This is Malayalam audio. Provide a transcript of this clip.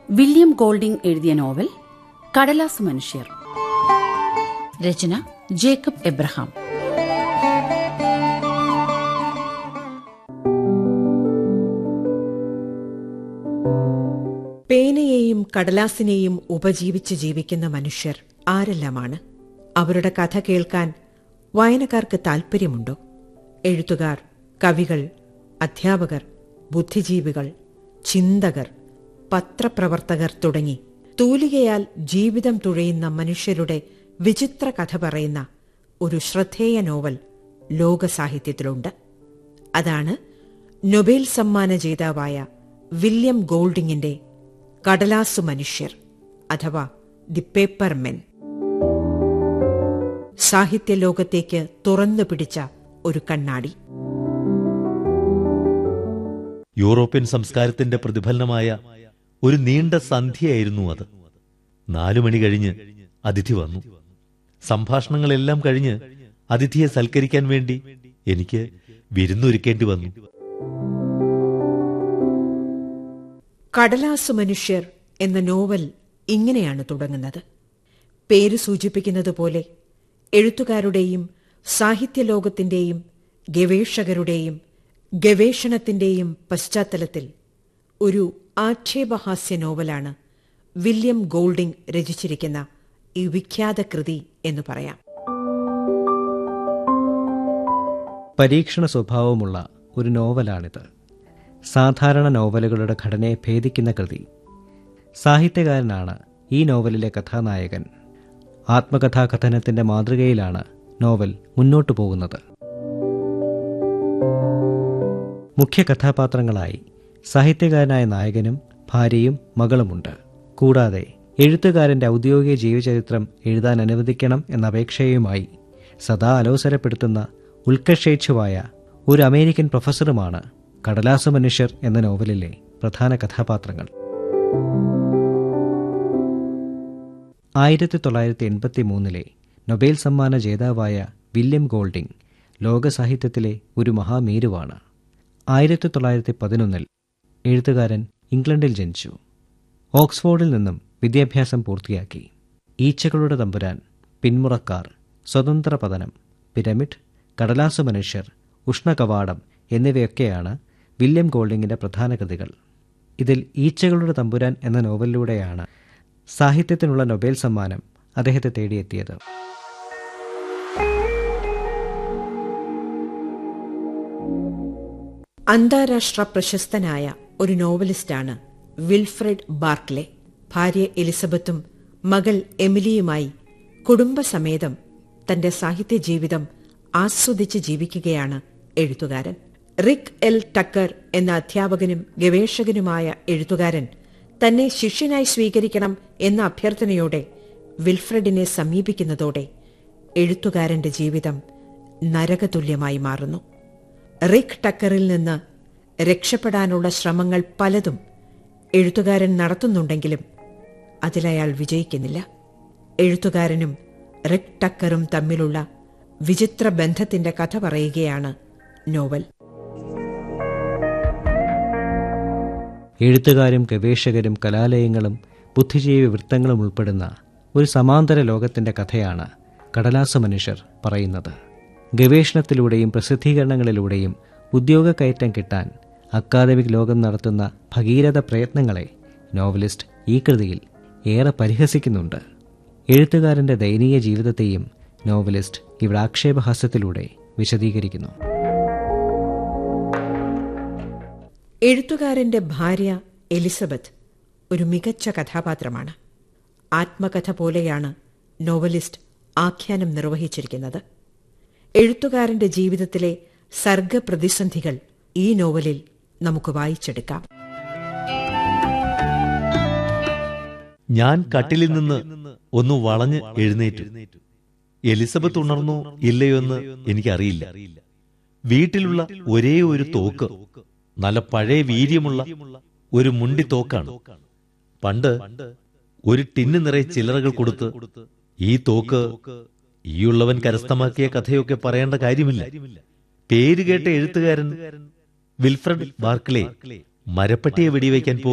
വില്യം ഗോൾഡിംഗ് എഴുതിയ നോവൽ കടലാസ് മനുഷ്യർ രചന ജേക്കബ് എബ്രഹാം പേനയെയും കടലാസിനെയും ഉപജീവിച്ച് ജീവിക്കുന്ന മനുഷ്യർ ആരെല്ലാമാണ് അവരുടെ കഥ കേൾക്കാൻ വായനക്കാർക്ക് താൽപ്പര്യമുണ്ടോ എഴുത്തുകാർ കവികൾ അധ്യാപകർ ബുദ്ധിജീവികൾ ചിന്തകർ പത്രപ്രവർത്തകർ തുടങ്ങി തൂലികയാൽ ജീവിതം തുഴയുന്ന മനുഷ്യരുടെ വിചിത്ര കഥ പറയുന്ന ഒരു ശ്രദ്ധേയ നോവൽ ലോകസാഹിത്യത്തിലുണ്ട് അതാണ് നൊബേൽ സമ്മാന ജേതാവായ വില്യം ഗോൾഡിങ്ങിന്റെ കടലാസു മനുഷ്യർ അഥവാ ദി പേപ്പർ മെൻ സാഹിത്യ ലോകത്തേക്ക് തുറന്നു പിടിച്ച ഒരു കണ്ണാടി യൂറോപ്യൻ സംസ്കാരത്തിന്റെ പ്രതിഫലനമായ ഒരു നീണ്ട സന്ധ്യയായിരുന്നു അത് നാലു മണി കഴിഞ്ഞ് അതിഥി വന്നു സംഭാഷണങ്ങളെല്ലാം കഴിഞ്ഞ് അതിഥിയെ സൽക്കരിക്കാൻ വേണ്ടി എനിക്ക് വിരുന്നൊരുക്കേണ്ടി വന്നു കടലാസു മനുഷ്യർ എന്ന നോവൽ ഇങ്ങനെയാണ് തുടങ്ങുന്നത് പേര് സൂചിപ്പിക്കുന്നത് പോലെ എഴുത്തുകാരുടെയും സാഹിത്യലോകത്തിന്റെയും ഗവേഷകരുടെയും ഗവേഷണത്തിന്റെയും പശ്ചാത്തലത്തിൽ ഒരു ആക്ഷേപഹാസ്യ നോവലാണ് വില്യം ഗോൾഡിംഗ് രചിച്ചിരിക്കുന്ന ഈ വിഖ്യാത കൃതി എന്ന് പറയാം പരീക്ഷണ സ്വഭാവമുള്ള ഒരു നോവലാണിത് സാധാരണ നോവലുകളുടെ ഘടനയെ ഭേദിക്കുന്ന കൃതി സാഹിത്യകാരനാണ് ഈ നോവലിലെ കഥാനായകൻ ആത്മകഥാകഥനത്തിന്റെ മാതൃകയിലാണ് നോവൽ മുന്നോട്ടു പോകുന്നത് മുഖ്യ കഥാപാത്രങ്ങളായി സാഹിത്യകാരനായ നായകനും ഭാര്യയും മകളുമുണ്ട് കൂടാതെ എഴുത്തുകാരന്റെ ഔദ്യോഗിക ജീവചരിത്രം എഴുതാൻ അനുവദിക്കണം എന്ന അപേക്ഷയുമായി സദാ അലോസരപ്പെടുത്തുന്ന ഉത്കർഷേച്ഛുവായ ഒരു അമേരിക്കൻ പ്രൊഫസറുമാണ് കടലാസു മനുഷ്യർ എന്ന നോവലിലെ പ്രധാന കഥാപാത്രങ്ങൾ ആയിരത്തി തൊള്ളായിരത്തി എൺപത്തി മൂന്നിലെ നൊബേൽ സമ്മാന ജേതാവായ വില്യം ഗോൾഡിംഗ് ലോകസാഹിത്യത്തിലെ ഒരു മഹാമേരുവാണ് ആയിരത്തി തൊള്ളായിരത്തി പതിനൊന്നിൽ എഴുത്തുകാരൻ ഇംഗ്ലണ്ടിൽ ജനിച്ചു ഓക്സ്ഫോർഡിൽ നിന്നും വിദ്യാഭ്യാസം പൂർത്തിയാക്കി ഈച്ചകളുടെ തമ്പുരാൻ പിന്മുറക്കാർ സ്വതന്ത്ര പതനം പിരമിഡ് കടലാസു മനുഷ്യർ ഉഷ്ണകവാടം എന്നിവയൊക്കെയാണ് വില്യം ഗോൾഡിങ്ങിന്റെ പ്രധാന കൃതികൾ ഇതിൽ ഈച്ചകളുടെ തമ്പുരാൻ എന്ന നോവലിലൂടെയാണ് സാഹിത്യത്തിനുള്ള നൊബേൽ സമ്മാനം അദ്ദേഹത്തെ തേടിയെത്തിയത് അന്താരാഷ്ട്ര പ്രശസ്തനായ ഒരു നോവലിസ്റ്റാണ് വിൽഫ്രഡ് ബാർക്ലെ ഭാര്യ എലിസബത്തും മകൾ എമിലിയുമായി കുടുംബസമേതം തന്റെ സാഹിത്യ ജീവിതം ആസ്വദിച്ച് ജീവിക്കുകയാണ് എഴുത്തുകാരൻ റിക് എൽ ടക്കർ എന്ന അധ്യാപകനും ഗവേഷകനുമായ എഴുത്തുകാരൻ തന്നെ ശിഷ്യനായി സ്വീകരിക്കണം എന്ന അഭ്യർത്ഥനയോടെ വിൽഫ്രഡിനെ സമീപിക്കുന്നതോടെ എഴുത്തുകാരന്റെ ജീവിതം നരകതുല്യമായി മാറുന്നു റിക് ടക്കറിൽ നിന്ന് രക്ഷപ്പെടാനുള്ള ശ്രമങ്ങൾ പലതും എഴുത്തുകാരൻ നടത്തുന്നുണ്ടെങ്കിലും അതിലയാൾ വിജയിക്കുന്നില്ല എഴുത്തുകാരനും റിക് ടക്കറും തമ്മിലുള്ള വിചിത്ര ബന്ധത്തിന്റെ കഥ പറയുകയാണ് നോവൽ എഴുത്തുകാരും ഗവേഷകരും കലാലയങ്ങളും ബുദ്ധിജീവി വൃത്തങ്ങളും ഉൾപ്പെടുന്ന ഒരു സമാന്തര ലോകത്തിന്റെ കഥയാണ് കടലാസ മനുഷ്യർ പറയുന്നത് ഗവേഷണത്തിലൂടെയും പ്രസിദ്ധീകരണങ്ങളിലൂടെയും ഉദ്യോഗ കയറ്റം കിട്ടാൻ അക്കാദമിക് ലോകം നടത്തുന്ന ഭഗീരഥ പ്രയത്നങ്ങളെ നോവലിസ്റ്റ് ഈ കൃതിയിൽ ഏറെ പരിഹസിക്കുന്നുണ്ട് എഴുത്തുകാരന്റെ ദയനീയ ജീവിതത്തെയും നോവലിസ്റ്റ് ഇവിടെ ആക്ഷേപഹാസ്യത്തിലൂടെ വിശദീകരിക്കുന്നു എഴുത്തുകാരന്റെ ഭാര്യ എലിസബത്ത് ഒരു മികച്ച കഥാപാത്രമാണ് ആത്മകഥ പോലെയാണ് നോവലിസ്റ്റ് ആഖ്യാനം നിർവഹിച്ചിരിക്കുന്നത് എഴുത്തുകാരന്റെ ജീവിതത്തിലെ സർഗപ്രതിസന്ധികൾ ഈ നോവലിൽ നമുക്ക് വായിച്ചെടുക്കാം ഞാൻ കട്ടിലിൽ നിന്ന് ഒന്ന് വളഞ്ഞ് എഴുന്നേറ്റു എലിസബത്ത് ഉണർന്നോ ഇല്ലയോ എന്ന് എനിക്കറിയില്ല വീട്ടിലുള്ള ഒരേ ഒരു തോക്ക് നല്ല പഴയ വീര്യമുള്ള ഒരു മുണ്ടി തോക്കാണ് പണ്ട് ഒരു ടിന്ന് നിറയെ ചില്ലറകൾ കൊടുത്ത് ഈ തോക്ക് ഈയുള്ളവൻ കരസ്ഥമാക്കിയ കഥയൊക്കെ പറയേണ്ട കാര്യമില്ല പേര് കേട്ട എഴുത്തുകാരൻ വിൽഫ്രഡ് ബാർക്ലേ മരപ്പട്ടിയെ വെടിവെക്കാൻ